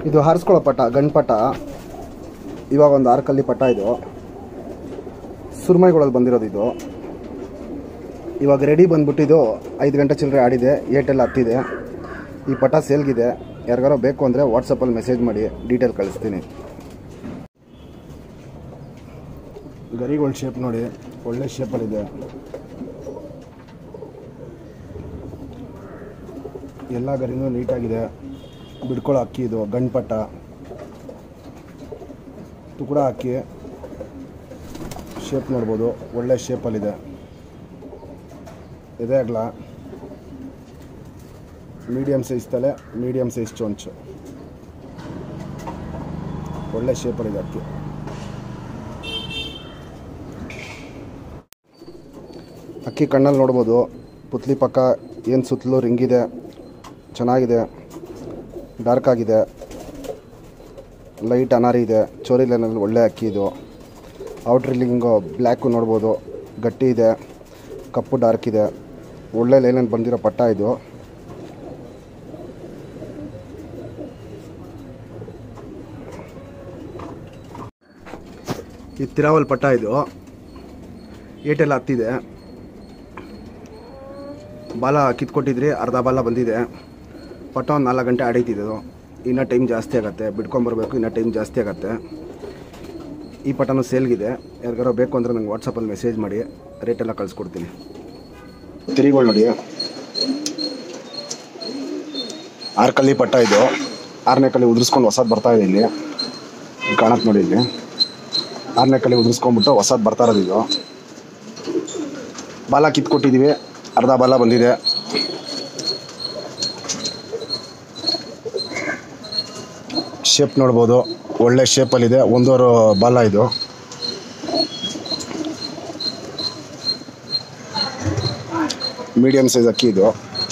ಇದು ಹಾರಿಸ್ಕೊಳ್ಳೋ ಪಟ ಗಂಡು ಪಟ ಇವಾಗ ಒಂದು ಆರು ಕಲ್ಲಿ ಪಟ ಇದು ಸುರ್ಮೈಗಳಲ್ಲಿ ಬಂದಿರೋದು ಇದು ಇವಾಗ ರೆಡಿ ಬಂದ್ಬಿಟ್ಟಿದ್ದು ಐದು ಗಂಟೆ ಚಿಲ್ಲರೆ ಆಡಿದೆ ಏಟೆಲ್ಲ ಹತ್ತಿದೆ ಈ ಪಟ ಸೇಲ್ಗಿದೆ ಯಾರಿಗಾರೋ ಬೇಕು ಅಂದರೆ ವಾಟ್ಸಪ್ಪಲ್ಲಿ ಮೆಸೇಜ್ ಮಾಡಿ ಡೀಟೇಲ್ ಕಳಿಸ್ತೀನಿ ಗರಿಗಳ ಶೇಪ್ ನೋಡಿ ಒಳ್ಳೆ ಶೇಪಲ್ಲಿದೆ ಎಲ್ಲ ಗರಿನೂ ನೀಟಾಗಿದೆ ಬಿಡ್ಕೊಳ್ಳೋ ಅಕ್ಕಿ ಇದು ಗಂಡು ಪಟ್ಟ ತುಕಡ ಅಕ್ಕಿ ಶೇಪ್ ನೋಡ್ಬೋದು ಒಳ್ಳೆ ಶೇಪಲ್ಲಿದೆ ಇದೇ ಅಗಲ ಮೀಡಿಯಮ್ ಸೈಜ್ ತಲೆ ಮೀಡಿಯಮ್ ಸೈಜ್ ಚೊಂಚು ಒಳ್ಳೆ ಶೇಪಲ್ಲಿದೆ ಅಕ್ಕಿ ಅಕ್ಕಿ ಕಣ್ಣಲ್ಲಿ ನೋಡ್ಬೋದು ಪುತ್ಲಿ ಪಕ್ಕ ಏನು ಸುತ್ತಲೂ ರಿಂಗಿದೆ ಚೆನ್ನಾಗಿದೆ ಡಾರ್ಕ್ ಆಗಿದೆ ಲೈಟ್ ಅನಾರಿ ಇದೆ ಚೋರಿ ಲೈನಲ್ಲಿ ಒಳ್ಳೆ ಅಕ್ಕಿ ಇದು ಔಟ್ರಿಲ್ಲಿಂಗು ಬ್ಲ್ಯಾಕು ನೋಡ್ಬೋದು ಗಟ್ಟಿ ಇದೆ ಕಪ್ಪು ಡಾರ್ಕ್ ಇದೆ ಒಳ್ಳೆ ಲೈನಲ್ಲಿ ಬಂದಿರೋ ಪಟ್ಟ ಇದು ಈ ತಿರಾವಲ್ ಪಟ್ಟ ಇದು ಏಟೆಲ್ಲ ಹತ್ತಿದೆ ಬಾಲ ಕಿತ್ಕೊಟ್ಟಿದ್ರಿ ಅರ್ಧ ಬಾಲ ಬಂದಿದೆ ಪಟ್ಟ ಒಂದು ನಾಲ್ಕು ಗಂಟೆ ಆಡೈತಿದ್ದು ಇನ್ನೂ ಟೈಮ್ ಜಾಸ್ತಿ ಆಗುತ್ತೆ ಬಿಡ್ಕೊಂಬರ್ಬೇಕು ಇನ್ನೂ ಟೈಮ್ ಜಾಸ್ತಿ ಆಗುತ್ತೆ ಈ ಪಟನೂ ಸೇಲ್ಗಿದೆ ಯಾರಿಗಾರೋ ಬೇಕು ಅಂದರೆ ನಂಗೆ ವಾಟ್ಸಪ್ಪಲ್ಲಿ ಮೆಸೇಜ್ ಮಾಡಿ ರೇಟೆಲ್ಲ ಕಳಿಸ್ಕೊಡ್ತೀನಿ ತಿರಿಗಳು ನೋಡಿ ಆರು ಕಲ್ಲಿ ಪಟ್ಟ ಇದು ಆರನೇ ಕಲ್ಲಿ ಉದುರಿಸ್ಕೊಂಡು ಹೊಸದು ಬರ್ತಾ ಇದೆ ಇಲ್ಲಿ ಕಾಣತ್ತೆ ನೋಡಿ ಇಲ್ಲಿ ಆರನೇ ಕಲ್ಲಿ ಉದುರಿಸ್ಕೊಂಡ್ಬಿಟ್ಟು ಹೊಸದು ಬರ್ತಾ ಇರೋದು ಇದು ಬಾಲ ಕಿತ್ಕೊಟ್ಟಿದ್ದೀವಿ ಅರ್ಧ ಬಾಲ ಬಂದಿದೆ ಶೇಪ್ ನೋಡ್ಬೋದು ಒಳ್ಳೆ ಶೇಪಲ್ಲಿದೆ ಒಂದೂವರೆ ಬಾಲ ಇದು ಮೀಡಿಯಮ್ ಸೈಜ್ ಅಕ್ಕಿ ಇದು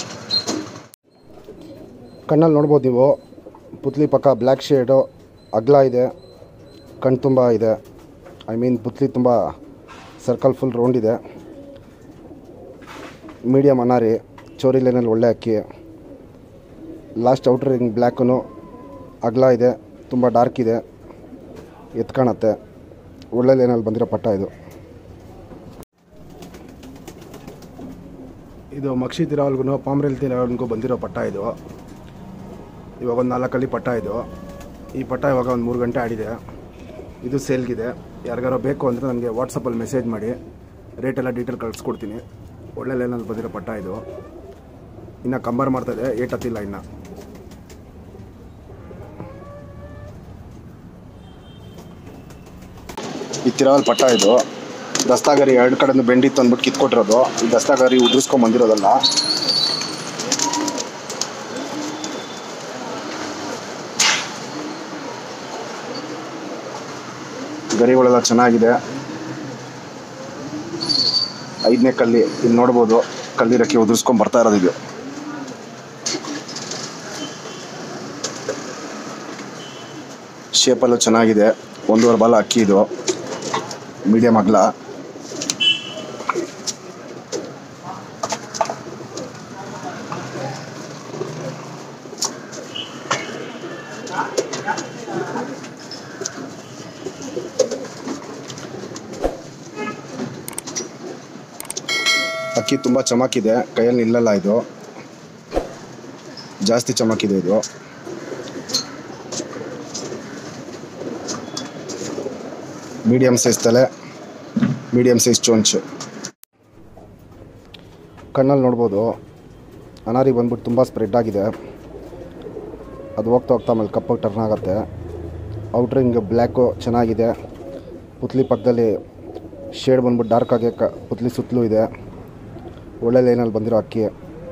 ಕಣ್ಣಲ್ಲಿ ನೋಡ್ಬೋದು ನೀವು ಪುತ್ಲಿ ಪಕ್ಕ ಬ್ಲ್ಯಾಕ್ ಶೇಡು ಅಗ್ಲ ಇದೆ ಕಣ್ಣು ತುಂಬ ಇದೆ ಐ ಮೀನ್ ಪುತ್ಲಿ ತುಂಬ ಸರ್ಕಲ್ ಫುಲ್ ರೌಂಡ್ ಇದೆ ಮೀಡಿಯಮ್ ಅನಾರಿ ಚೋರಿ ಲೈನಲ್ಲಿ ಒಳ್ಳೆ ಅಕ್ಕಿ ಲಾಸ್ಟ್ ಔಟ್ರ್ ರಿಂಗ್ ಬ್ಲ್ಯಾಕನು ಅಗಲ ಇದೆ ತುಂಬ ಡಾರ್ಕ್ ಇದೆ ಎತ್ ಕಾಣತ್ತೆ ಒಳ್ಳೆ ಲೈನಲ್ಲಿ ಬಂದಿರೋ ಪಟ್ಟ ಇದು ಇದು ಮಕ್ಷಿ ತಿರಾವಲ್ಗೂ ಪಾಮ್ರೆಲ್ ತಿರಾವಲ್ಗೂ ಬಂದಿರೋ ಪಟ್ಟ ಇದು ಇವಾಗ ಒಂದು ನಾಲ್ಕಲ್ಲಿ ಪಟ್ಟ ಇದು ಈ ಪಟ್ಟ ಇವಾಗ ಒಂದು ಮೂರು ಗಂಟೆ ಆಡಿದೆ ಇದು ಸೇಲ್ಗಿದೆ ಯಾರಿಗಾರೋ ಬೇಕು ಅಂದರೆ ನನಗೆ ವಾಟ್ಸಪ್ಪಲ್ಲಿ ಮೆಸೇಜ್ ಮಾಡಿ ರೇಟೆಲ್ಲ ಡೀಟೇಲ್ ಕಳಿಸ್ಕೊಡ್ತೀನಿ ಒಳ್ಳೆ ಲೈನಲ್ಲಿ ಬಂದಿರೋ ಪಟ್ಟ ಇದು ಇನ್ನು ಕಂಬಾರ್ ಮಾಡ್ತಾಯಿದೆ ಏಟ್ ಹತ್ತಿಲ್ಲ ಇನ್ನು ಈ ತಿರಾವಲ್ ಪಟ್ಟ ಇದು ದಸ್ತಾಗರಿ ಎರಡು ಕಡೆಯಿಂದ ಬೆಂಡಿತ್ತು ಅಂದ್ಬಿಟ್ಟು ಕಿತ್ಕೊಟ್ಟಿರೋದು ಈ ದಸ್ತಾಗರಿ ಉದುರಿಸ್ಕೊಂಡ್ ಬಂದಿರೋದಲ್ಲ ಗರಿಗಳೆಲ್ಲ ಚೆನ್ನಾಗಿದೆ ಐದನೇ ಕಲ್ಲಿ ಇಲ್ಲಿ ನೋಡ್ಬೋದು ಕಲ್ಲಿರಕ್ಕೆ ಉದುರಿಸ್ಕೊಂಡ್ ಬರ್ತಾ ಇರೋದು ಇದು ಶೇಪಲ್ಲೂ ಚೆನ್ನಾಗಿದೆ ಒಂದೂವರೆ ಬಾಲ ಅಕ್ಕಿ ಇದು ಮೀಡಿಯಂ ಅಗಲ ಅಕ್ಕಿ ತುಂಬ ಚಮಕಿದೆ ಕೈಯಲ್ಲಿ ನಿಲ್ಲಲ್ಲ ಇದು ಜಾಸ್ತಿ ಚಮಕಿದೆ ಇದು ಮೀಡಿಯಮ್ ಸೈಜ್ ತಲೆ ಮೀಡಿಯಮ್ ಸೈಜ್ ಚೊಂಚು ಕಣ್ಣಲ್ಲಿ ನೋಡ್ಬೋದು ಅನಾರಿ ಬಂದ್ಬಿಟ್ಟು ತುಂಬ ಸ್ಪ್ರೆಡ್ ಆಗಿದೆ ಅದು ಹೋಗ್ತಾ ಹೋಗ್ತಾ ಆಮೇಲೆ ಕಪ್ಪಾಗಿ ಟರ್ನ್ ಆಗುತ್ತೆ ಔಟ್ರಿಂಗ್ ಬ್ಲ್ಯಾಕು ಚೆನ್ನಾಗಿದೆ ಪುತ್ಲಿ ಪಕ್ಕದಲ್ಲಿ ಶೇಡ್ ಬಂದ್ಬಿಟ್ಟು ಡಾರ್ಕ್ ಆಗಿ ಕ ಪುತ್ಲಿ ಸುತ್ತಲೂ ಇದೆ ಒಳ್ಳೆ ಲೈನಲ್ಲಿ ಬಂದಿರೋ ಅಕ್ಕಿ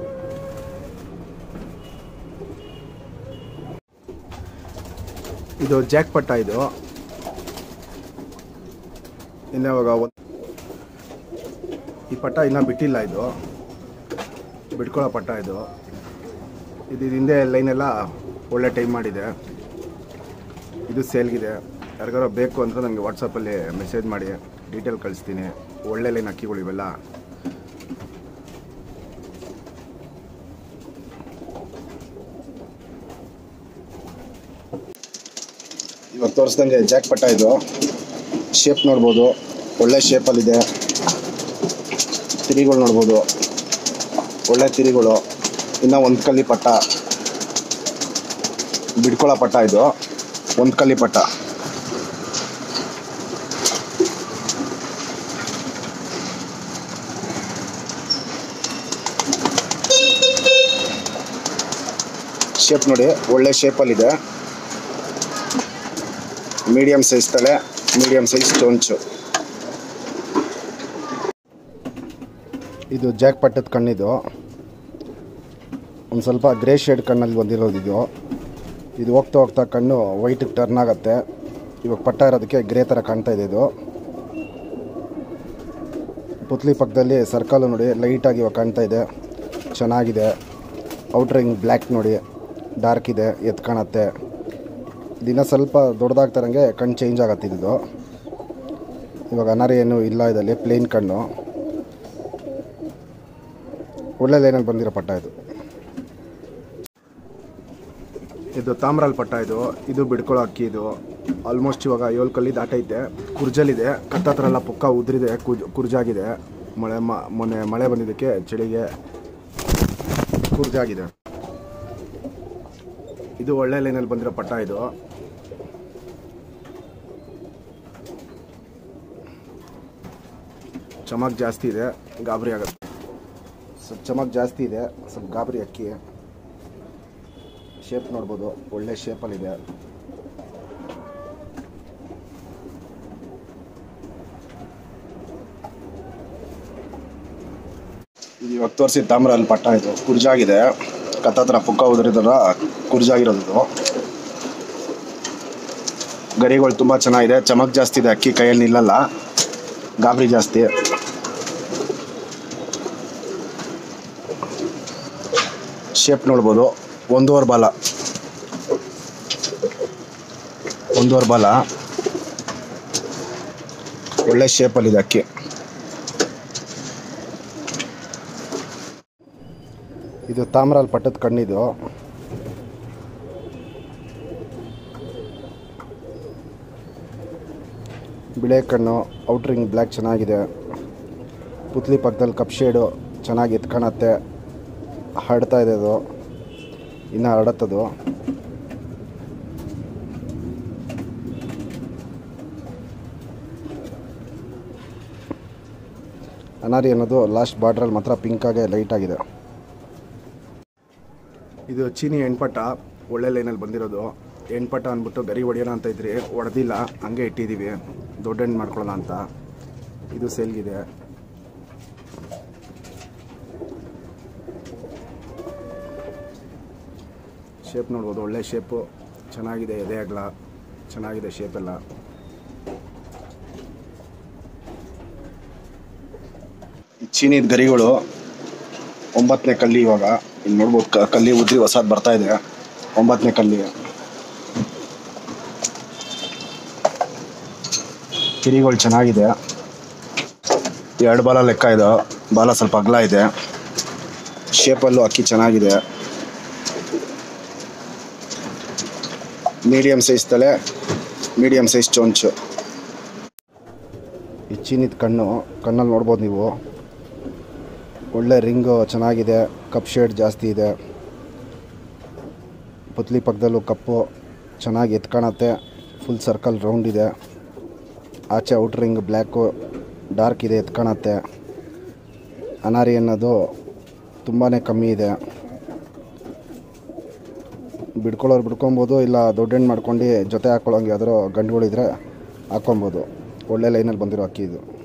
ಇದು ಜಾಕ್ ಪಟ್ಟ ಇದು ಇನ್ನು ಇವಾಗ ಒಂದ್- ಈ ಪಟ್ಟ ಇನ್ನೂ ಬಿಟ್ಟಿಲ್ಲ ಇದು ಬಿಟ್ಕೊಳ್ಳೋ ಪಟ್ಟ ಇದು ಇದು ಹಿಂದೆ ಲೈನೆಲ್ಲ ಒಳ್ಳೆ ಟೈಮ್ ಮಾಡಿದೆ ಇದು ಸೇಲ್ಗಿದೆ ಯಾರಿಗಾರೋ ಬೇಕು ಅಂದರೆ ನನಗೆ ವಾಟ್ಸಪ್ಪಲ್ಲಿ ಮೆಸೇಜ್ ಮಾಡಿ ಡೀಟೇಲ್ ಕಳಿಸ್ತೀನಿ ಒಳ್ಳೆ ಲೈನ್ ಅಕ್ಕಿಗಳು ಇವೆಲ್ಲ ಇವಾಗ ತೋರಿಸ್ದಂಗೆ ಜಾಕ್ ಪಟ್ಟ ಇದು ಶೇಪ್ ನೋಡ್ಬೋದು ಒಳ್ಳೆ ಶೇಪಲ್ಲಿದೆ ತಿರಿಗಳು ನೋಡ್ಬೋದು ಒಳ್ಳೆ ತಿರಿಗಳು ಇನ್ನು ಒಂದು ಕಲ್ಲಿ ಪಟ್ಟ ಬಿಡ್ಕೊಳ್ಳೋ ಪಟ್ಟ ಇದು ಒಂದು ಕಲ್ಲಿ ಪಟ್ಟ ಶೇಪ್ ನೋಡಿ ಒಳ್ಳೆ ಶೇಪಲ್ಲಿದೆ ಮೀಡಿಯಮ್ ಸೈಜ್ ತಲೆ ಮೀಡಿಯಮ್ ಸೈಜ್ ಚೊಂಚು ಇದು ಜಾಕ್ ಪಟ್ಟದ ಕಣ್ಣಿದು ಒಂದು ಸ್ವಲ್ಪ ಗ್ರೇ ಶೇಡ್ ಕಣ್ಣಲ್ಲಿ ಬಂದಿರೋದು ಇದು ಇದು ಹೋಗ್ತಾ ಹೋಗ್ತಾ ಕಣ್ಣು ವೈಟಿಗೆ ಟರ್ನ್ ಆಗುತ್ತೆ ಇವಾಗ ಪಟ್ಟ ಇರೋದಕ್ಕೆ ಗ್ರೇ ಥರ ಕಾಣ್ತಾ ಇದೆ ಇದು ಪುತ್ಲಿ ಪಕ್ಕದಲ್ಲಿ ಸರ್ಕಲ್ ನೋಡಿ ಲೈಟಾಗಿ ಇವಾಗ ಕಾಣ್ತಾ ಇದೆ ಚೆನ್ನಾಗಿದೆ ಔಟ್ರಿಂಗ್ ಬ್ಲ್ಯಾಕ್ ನೋಡಿ ಡಾರ್ಕ್ ಇದೆ ಎದ್ದು ಕಾಣತ್ತೆ ದಿನ ಸ್ವಲ್ಪ ದೊಡ್ಡದಾಗ್ತಾರಂಗೆ ಕಣ್ಣು ಚೇಂಜ್ ಆಗತ್ತೆ ಇದು ಇವಾಗ ಅನಾರಿ ಏನು ಇಲ್ಲ ಇದರಲ್ಲಿ ಪ್ಲೇನ್ ಕಣ್ಣು ಒಳ್ಳೆ ಲೈನಲ್ಲಿ ಬಂದಿರೋ ಪಟ್ಟ ಇದು ಇದು ತಾಮ್ರಾಲ್ ಪಟ್ಟ ಇದು ಇದು ಬಿಡ್ಕೊಳ್ಳೋ ಅಕ್ಕಿ ಇದು ಆಲ್ಮೋಸ್ಟ್ ಇವಾಗ ಏಳು ಕಲ್ಲಿ ದಾಟೈತೆ ಕುರ್ಜಲಿದೆ ಕತ್ತತ್ರ ಎಲ್ಲ ಪುಕ್ಕ ಉದ್ರಿದೆ ಕುಜ್ ಕುರ್ಜಾಗಿದೆ ಮಳೆ ಮ ಮೊನ್ನೆ ಮಳೆ ಬಂದಿದ್ದಕ್ಕೆ ಚಳಿಗೆ ಕುರ್ಜಾಗಿದೆ ಇದು ಒಳ್ಳೆ ಲೈನಲ್ಲಿ ಬಂದಿರೋ ಪಟ್ಟ ಇದು ಚಮಕ್ ಜಾಸ್ತಿ ಇದೆ ಗಾಬರಿ ಆಗುತ್ತೆ ಸ್ವಲ್ಪ ಚಮಕ್ ಜಾಸ್ತಿ ಇದೆ ಸ್ವಲ್ಪ ಗಾಬರಿ ಅಕ್ಕಿ ಶೇಪ್ ನೋಡ್ಬೋದು ಒಳ್ಳೆ ಶೇಪಲ್ಲಿದೆ ಇದು ಇವಾಗ ತೋರಿಸಿದ ತಾಮ್ರ ಅಲ್ಲಿ ಪಟ್ಟ ಇದು ಕುರ್ಜಾಗಿದೆ ಕತ್ತತ್ರ ಪುಕ್ಕ ಉದುರಿದ್ರ ಕುರ್ಜಾಗಿರೋದು ಇದು ಗರಿಗಳು ತುಂಬ ಚೆನ್ನಾಗಿದೆ ಚಮಕ್ ಜಾಸ್ತಿ ಇದೆ ಅಕ್ಕಿ ಕೈಯಲ್ಲಿ ನಿಲ್ಲಲ್ಲ ಗಾಬರಿ ಜಾಸ್ತಿ ಶೇಪ್ ನೋಡ್ಬೋದು ಒಂದೂವರೆ ಬಾಲ ಒಂದೂವರೆ ಬಾಲ ಒಳ್ಳೆ ಶೇಪಲ್ಲಿದೆ ಅಕ್ಕಿ ಇದು ತಾಮ್ರಾಲ್ ಪಟ್ಟದ ಕಣ್ಣಿದು ಬಿಳೆ ಕಣ್ಣು ಔಟ್ರಿಂಗ್ ಬ್ಲ್ಯಾಕ್ ಚೆನ್ನಾಗಿದೆ ಪುತ್ಲಿ ಪಕ್ಕದಲ್ಲಿ ಕಪ್ ಶೇಡು ಚೆನ್ನಾಗಿ ಎತ್ಕೊಳತ್ತೆ ಹರಡ್ತಾ ಇದೆ ಅದು ಇನ್ನು ಹರಡತ್ತದು ಅನಾರಿ ಅನ್ನೋದು ಲಾಸ್ಟ್ ಬಾರ್ಡ್ರಲ್ಲಿ ಮಾತ್ರ ಪಿಂಕಾಗೆ ಲೈಟ್ ಆಗಿದೆ ಇದು ಚೀನಿ ಹೆಣ್ಪಟ್ಟ ಒಳ್ಳೆ ಲೈನಲ್ಲಿ ಬಂದಿರೋದು ಹೆಣ್ಪಟ್ಟ ಅಂದ್ಬಿಟ್ಟು ಗರಿ ಹೊಡೆಯೋಣ ಅಂತ ಇದ್ರಿ ಹೊಡೆದಿಲ್ಲ ಹಂಗೆ ಇಟ್ಟಿದ್ದೀವಿ ದೊಡ್ಡ ಹೆಣ್ಣು ಮಾಡ್ಕೊಳ್ಳೋಣ ಅಂತ ಇದು ಸೇಲ್ಗಿದೆ ಶೇಪ್ ನೋಡ್ಬೋದು ಒಳ್ಳೆ ಶೇಪು ಚೆನ್ನಾಗಿದೆ ಎದೆ ಅಗಲ ಚೆನ್ನಾಗಿದೆ ಶೇಪೆಲ್ಲ ಚೀನಿದ ಗರಿಗಳು ಒಂಬತ್ತನೇ ಕಲ್ಲಿ ಇವಾಗ ಇಲ್ಲಿ ನೋಡ್ಬೋದು ಕ- ಕಲ್ಲಿ ಉದ್ರಿ ಹೊಸದು ಬರ್ತಾ ಇದೆ ಒಂಬತ್ತನೇ ಕಲ್ಲಿ ಕಿರಿಗಳು ಚೆನ್ನಾಗಿದೆ ಎರಡು ಬಾಲ ಲೆಕ್ಕ ಇದೆ ಬಾಲ ಸ್ವಲ್ಪ ಅಗಲ ಇದೆ ಶೇಪಲ್ಲೂ ಅಕ್ಕಿ ಚೆನ್ನಾಗಿದೆ ಮೀಡಿಯಮ್ ಸೈಜ್ ತಲೆ ಮೀಡಿಯಮ್ ಸೈಜ್ ಚೊಂಚು ಈ ಚೀನಿದ ಕಣ್ಣು ಕಣ್ಣಲ್ಲಿ ನೋಡ್ಬೋದು ನೀವು ಒಳ್ಳೆ ರಿಂಗು ಚೆನ್ನಾಗಿದೆ ಕಪ್ ಶೇಡ್ ಜಾಸ್ತಿ ಇದೆ ಪುತ್ಲಿ ಪಕ್ಕದಲ್ಲೂ ಕಪ್ಪು ಚೆನ್ನಾಗಿ ಎತ್ಕೊಳತ್ತೆ ಫುಲ್ ಸರ್ಕಲ್ ರೌಂಡ್ ಇದೆ ಆಚೆ ಔಟ್ ರಿಂಗ್ ಬ್ಲ್ಯಾಕು ಡಾರ್ಕ್ ಇದೆ ಎತ್ಕೊಳತ್ತೆ ಅನಾರಿ ಅನ್ನೋದು ತುಂಬಾ ಕಮ್ಮಿ ಇದೆ ಬಿಡ್ಕೊಳ್ಳೋರು ಬಿಡ್ಕೊಬೋದು ಇಲ್ಲ ದೊಡ್ಡ ಹೆಣ್ಣು ಮಾಡ್ಕೊಂಡು ಜೊತೆ ಹಾಕ್ಕೊಳ್ಳೋಂಗೆ ಯಾವ್ದಾರು ಗಂಡುಗಳಿದ್ರೆ ಹಾಕ್ಕೊಬೋದು ಒಳ್ಳೆ ಲೈನಲ್ಲಿ ಬಂದಿರೋ ಅಕ್ಕಿ ಇದು